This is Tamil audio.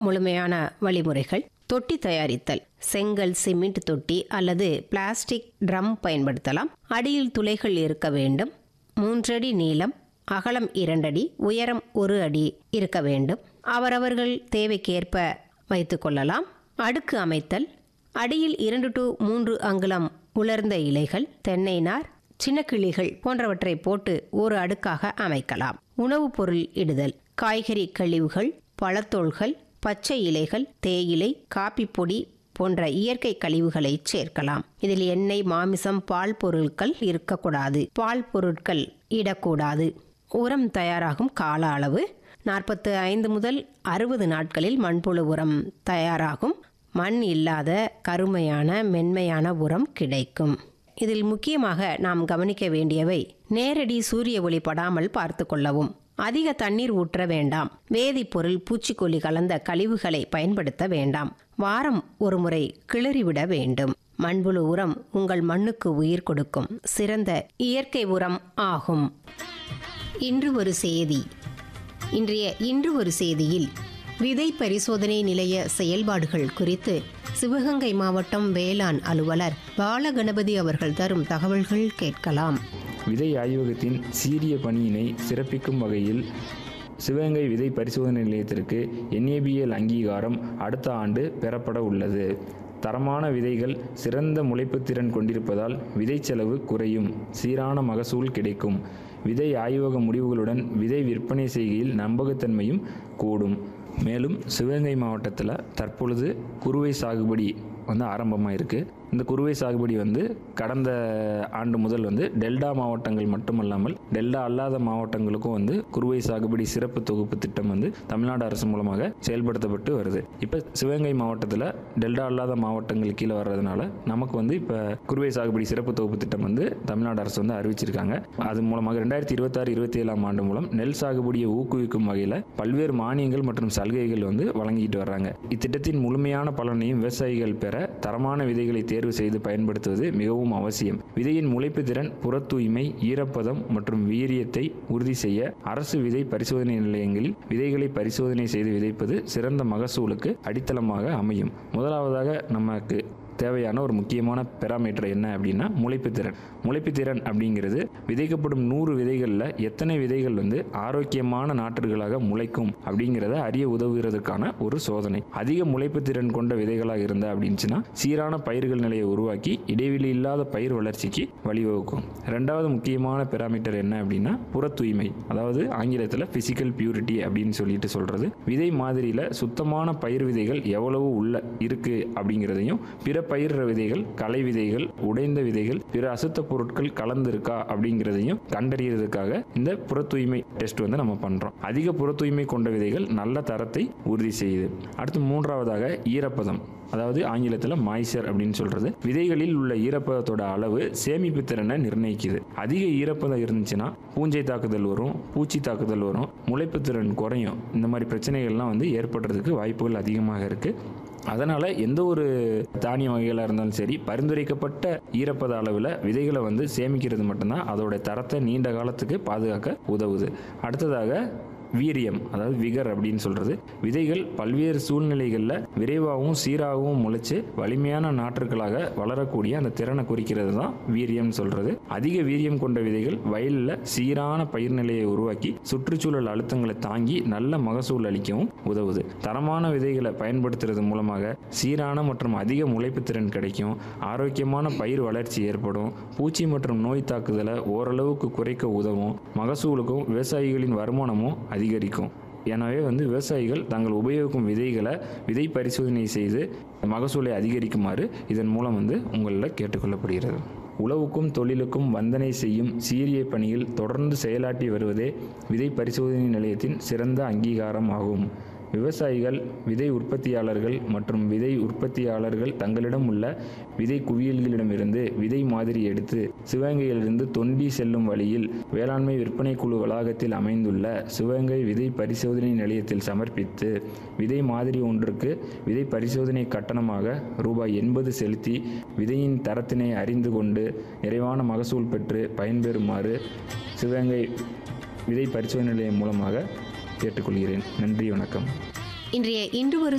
முழுமையான வழிமுறைகள் தொட்டி தயாரித்தல் செங்கல் சிமெண்ட் தொட்டி அல்லது பிளாஸ்டிக் ட்ரம் பயன்படுத்தலாம் அடியில் துளைகள் இருக்க வேண்டும் மூன்றடி நீளம் அகலம் இரண்டடி உயரம் ஒரு அடி இருக்க வேண்டும் அவரவர்கள் தேவைக்கேற்ப வைத்துக் கொள்ளலாம் அடுக்கு அமைத்தல் அடியில் இரண்டு டு மூன்று அங்குலம் உலர்ந்த இலைகள் தென்னை நார் சின்ன கிளிகள் போன்றவற்றை போட்டு ஒரு அடுக்காக அமைக்கலாம் உணவுப் பொருள் இடுதல் காய்கறி கழிவுகள் பழத்தோள்கள் பச்சை இலைகள் தேயிலை காப்பி பொடி போன்ற இயற்கை கழிவுகளை சேர்க்கலாம் இதில் எண்ணெய் மாமிசம் பால் பொருட்கள் இருக்கக்கூடாது பால் பொருட்கள் இடக்கூடாது உரம் தயாராகும் கால அளவு நாற்பத்து ஐந்து முதல் அறுபது நாட்களில் மண்புழு உரம் தயாராகும் மண் இல்லாத கருமையான மென்மையான உரம் கிடைக்கும் இதில் முக்கியமாக நாம் கவனிக்க வேண்டியவை நேரடி சூரிய ஒளி படாமல் பார்த்து கொள்ளவும் அதிக தண்ணீர் ஊற்ற வேண்டாம் வேதிப்பொருள் பூச்சிக்கொல்லி கலந்த கழிவுகளை பயன்படுத்த வேண்டாம் வாரம் ஒரு முறை கிளறிவிட வேண்டும் மண்புழு உரம் உங்கள் மண்ணுக்கு உயிர் கொடுக்கும் சிறந்த இயற்கை உரம் ஆகும் இன்று ஒரு செய்தி இன்றைய இன்று ஒரு செய்தியில் விதை பரிசோதனை நிலைய செயல்பாடுகள் குறித்து சிவகங்கை மாவட்டம் வேளாண் அலுவலர் பாலகணபதி அவர்கள் தரும் தகவல்கள் கேட்கலாம் விதை ஆய்வகத்தின் சீரிய பணியினை சிறப்பிக்கும் வகையில் சிவகங்கை விதை பரிசோதனை நிலையத்திற்கு என்ஏபிஎல் அங்கீகாரம் அடுத்த ஆண்டு பெறப்பட உள்ளது தரமான விதைகள் சிறந்த முளைப்புத் திறன் கொண்டிருப்பதால் விதை செலவு குறையும் சீரான மகசூல் கிடைக்கும் விதை ஆய்வக முடிவுகளுடன் விதை விற்பனை செய்கையில் நம்பகத்தன்மையும் கூடும் மேலும் சிவகங்கை மாவட்டத்தில் தற்பொழுது குறுவை சாகுபடி வந்து ஆரம்பமாக இருக்குது இந்த குறுவை சாகுபடி வந்து கடந்த ஆண்டு முதல் வந்து டெல்டா மாவட்டங்கள் மட்டுமல்லாமல் டெல்டா அல்லாத மாவட்டங்களுக்கும் வந்து குறுவை சாகுபடி சிறப்பு தொகுப்பு திட்டம் வந்து தமிழ்நாடு அரசு மூலமாக செயல்படுத்தப்பட்டு வருது இப்போ சிவகங்கை மாவட்டத்தில் டெல்டா அல்லாத மாவட்டங்கள் கீழே வர்றதுனால நமக்கு வந்து இப்போ குறுவை சாகுபடி சிறப்பு தொகுப்பு திட்டம் வந்து தமிழ்நாடு அரசு வந்து அறிவிச்சிருக்காங்க அது மூலமாக ரெண்டாயிரத்தி இருபத்தாறு இருபத்தி ஏழாம் ஆண்டு மூலம் நெல் சாகுபடியை ஊக்குவிக்கும் வகையில் பல்வேறு மானியங்கள் மற்றும் சலுகைகள் வந்து வழங்கிட்டு வர்றாங்க இத்திட்டத்தின் முழுமையான பலனையும் விவசாயிகள் பெற தரமான விதைகளை தேர்வு செய்து பயன்படுத்துவது மிகவும் அவசியம் விதையின் முளைப்பு திறன் புற தூய்மை ஈரப்பதம் மற்றும் வீரியத்தை உறுதி செய்ய அரசு விதை பரிசோதனை நிலையங்களில் விதைகளை பரிசோதனை செய்து விதைப்பது சிறந்த மகசூலுக்கு அடித்தளமாக அமையும் முதலாவதாக நமக்கு தேவையான ஒரு முக்கியமான பெராமீட்டர் என்ன அப்படின்னா முளைப்புத்திறன் முளைப்புத்திறன் அப்படிங்கிறது விதைக்கப்படும் நூறு விதைகளில் எத்தனை விதைகள் வந்து ஆரோக்கியமான நாற்றுகளாக முளைக்கும் அப்படிங்கிறத அறிய உதவுகிறதுக்கான ஒரு சோதனை அதிக முளைப்புத்திறன் கொண்ட விதைகளாக இருந்தா அப்படின்னுச்சுன்னா சீரான பயிர்கள் நிலையை உருவாக்கி இடைவெளி இல்லாத பயிர் வளர்ச்சிக்கு வழிவகுக்கும் ரெண்டாவது முக்கியமான பெராமீட்டர் என்ன அப்படின்னா புற தூய்மை அதாவது ஆங்கிலத்தில் பிசிக்கல் பியூரிட்டி அப்படின்னு சொல்லிட்டு சொல்றது விதை மாதிரியில் சுத்தமான பயிர் விதைகள் எவ்வளவு உள்ள இருக்கு அப்படிங்கிறதையும் பிற பயிர் விதைகள் களை விதைகள் உடைந்த விதைகள் பிற அசுத்த பொருட்கள் கலந்திருக்கா அப்படிங்கிறதையும் கண்டறியறதுக்காக இந்த புற தூய்மை டெஸ்ட் வந்து நம்ம பண்றோம் அதிக புற தூய்மை கொண்ட விதைகள் நல்ல தரத்தை உறுதி செய்யுது அடுத்து மூன்றாவதாக ஈரப்பதம் அதாவது ஆங்கிலத்தில் மாய்ச்சர் அப்படின்னு சொல்றது விதைகளில் உள்ள ஈரப்பதத்தோட அளவு சேமிப்பு திறனை நிர்ணயிக்குது அதிக ஈரப்பதம் இருந்துச்சுன்னா பூஞ்சை தாக்குதல் வரும் பூச்சி தாக்குதல் வரும் முளைப்பு திறன் குறையும் இந்த மாதிரி பிரச்சனைகள்லாம் வந்து ஏற்படுறதுக்கு வாய்ப்புகள் அதிகமாக இருக்கு அதனால் எந்த ஒரு தானிய வகைகளாக இருந்தாலும் சரி பரிந்துரைக்கப்பட்ட ஈரப்பத அளவில் விதைகளை வந்து சேமிக்கிறது மட்டும்தான் அதோட தரத்தை நீண்ட காலத்துக்கு பாதுகாக்க உதவுது அடுத்ததாக வீரியம் அதாவது விகர் அப்படின்னு சொல்றது விதைகள் பல்வேறு சூழ்நிலைகளில் விரைவாகவும் சீராகவும் முளைச்சு வலிமையான நாற்றுகளாக வளரக்கூடிய அந்த திறனை குறிக்கிறது தான் வீரியம் சொல்றது அதிக வீரியம் கொண்ட விதைகள் வயலில் சீரான பயிர் நிலையை உருவாக்கி சுற்றுச்சூழல் அழுத்தங்களை தாங்கி நல்ல மகசூல் அளிக்கவும் உதவுது தரமான விதைகளை பயன்படுத்துறது மூலமாக சீரான மற்றும் அதிக முளைப்பு திறன் கிடைக்கும் ஆரோக்கியமான பயிர் வளர்ச்சி ஏற்படும் பூச்சி மற்றும் நோய் தாக்குதலை ஓரளவுக்கு குறைக்க உதவும் மகசூலுக்கும் விவசாயிகளின் வருமானமும் அதிகரிக்கும் எனவே வந்து விவசாயிகள் தாங்கள் உபயோகிக்கும் விதைகளை விதை பரிசோதனை செய்து மகசூலை அதிகரிக்குமாறு இதன் மூலம் வந்து உங்களில் கேட்டுக்கொள்ளப்படுகிறது உழவுக்கும் தொழிலுக்கும் வந்தனை செய்யும் சீரிய பணியில் தொடர்ந்து செயலாற்றி வருவதே விதை பரிசோதனை நிலையத்தின் சிறந்த அங்கீகாரம் ஆகும் விவசாயிகள் விதை உற்பத்தியாளர்கள் மற்றும் விதை உற்பத்தியாளர்கள் தங்களிடம் உள்ள விதை குவியல்களிடமிருந்து விதை மாதிரி எடுத்து சிவகங்கையிலிருந்து தொண்டி செல்லும் வழியில் வேளாண்மை விற்பனை குழு வளாகத்தில் அமைந்துள்ள சிவகங்கை விதை பரிசோதனை நிலையத்தில் சமர்ப்பித்து விதை மாதிரி ஒன்றுக்கு விதை பரிசோதனை கட்டணமாக ரூபாய் எண்பது செலுத்தி விதையின் தரத்தினை அறிந்து கொண்டு நிறைவான மகசூல் பெற்று பயன்பெறுமாறு சிவகங்கை விதை பரிசோதனை நிலையம் மூலமாக கேட்டுக்கொள்கிறேன் நன்றி வணக்கம் இன்றைய இன்று ஒரு